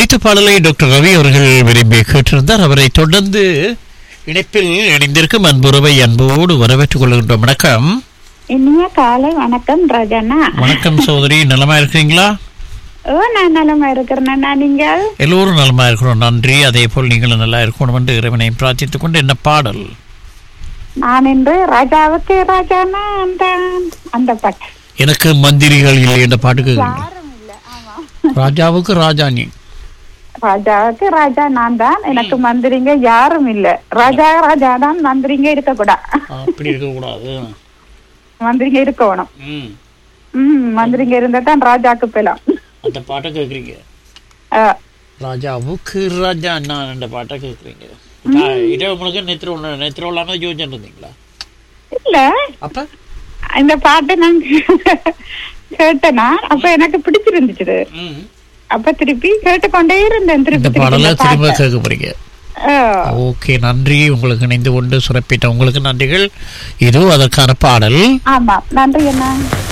ஒலித்த பாடலை டாக்டர் ரவி அவர்கள் விரும்பி கேட்டிருந்தார் அவரை தொடர்ந்து இணைப்பில் இணைந்திருக்கும் அன்புறவை அன்போடு வரவேற்றுக் கொள்கின்றோம் வணக்கம் இனிய காலை வணக்கம் ராஜாண்ணா வணக்கம் சகோதரி நலமா இருக்கிறீங்களா ஓ நான் நலமா இருக்கிறேண்ணா நீங்கள் எல்லோரும் நலமா இருக்கிறோம் நன்றி அதே போல் நீங்களும் நல்லா இருக்கணும் என்று இறைவனை பிரார்த்தித்துக் கொண்டு என்ன பாடல் நான் இன்று ராஜாவுக்கு ராஜாண்ணா அந்த அந்த பாட்டு எனக்கு மந்திரிகள் இல்லை என்ற பாட்டு கேட்குறீங்க யாரும் இல்ல ஆமா ராஜாவுக்கு ராஜா நீ ராஜாவுக்கு ராஜா நான் தான் எனக்கு மந்திரிங்க யாரும் இல்ல ராஜா ராஜா தான் மந்திரிங்க இருக்கக்கூடாது அப்படி இருக்கக்கூடாது மந்திரிங்க இருக்கணும் ம் ம் மந்திரிங்க இருந்தா தான் ராஜாக்கு போலாம் அந்த பாட்டை கேட்குறீங்க ராஜாவுக்கு ராஜா நான் என்ற பாட்டை கேட்குறீங்க இதே உங்களுக்கு நெத்திர ஒன்று நெத்திர உள்ளான யோசிச்சுட்டு இருந்தீங்களா இல்ல அப்ப இந்த பாட்டை நான் கேட்டேனா அப்ப எனக்கு பிடிச்சிருந்துச்சு ம் அப்ப திருப்பி கேட்டுக்கொண்டே இருந்தேன் இந்த திருப்பி பாடலை திருப்பி திரும்ப பாட்டை. கேட்க போறீங்க ஆ. ஓகே நன்றி உங்களுக்கு இணைந்து கொண்டு சுரப்பிட்ட உங்களுக்கு நன்றிகள் இதோ அதற்கான பாடல் ஆமா நன்றி அண்ணா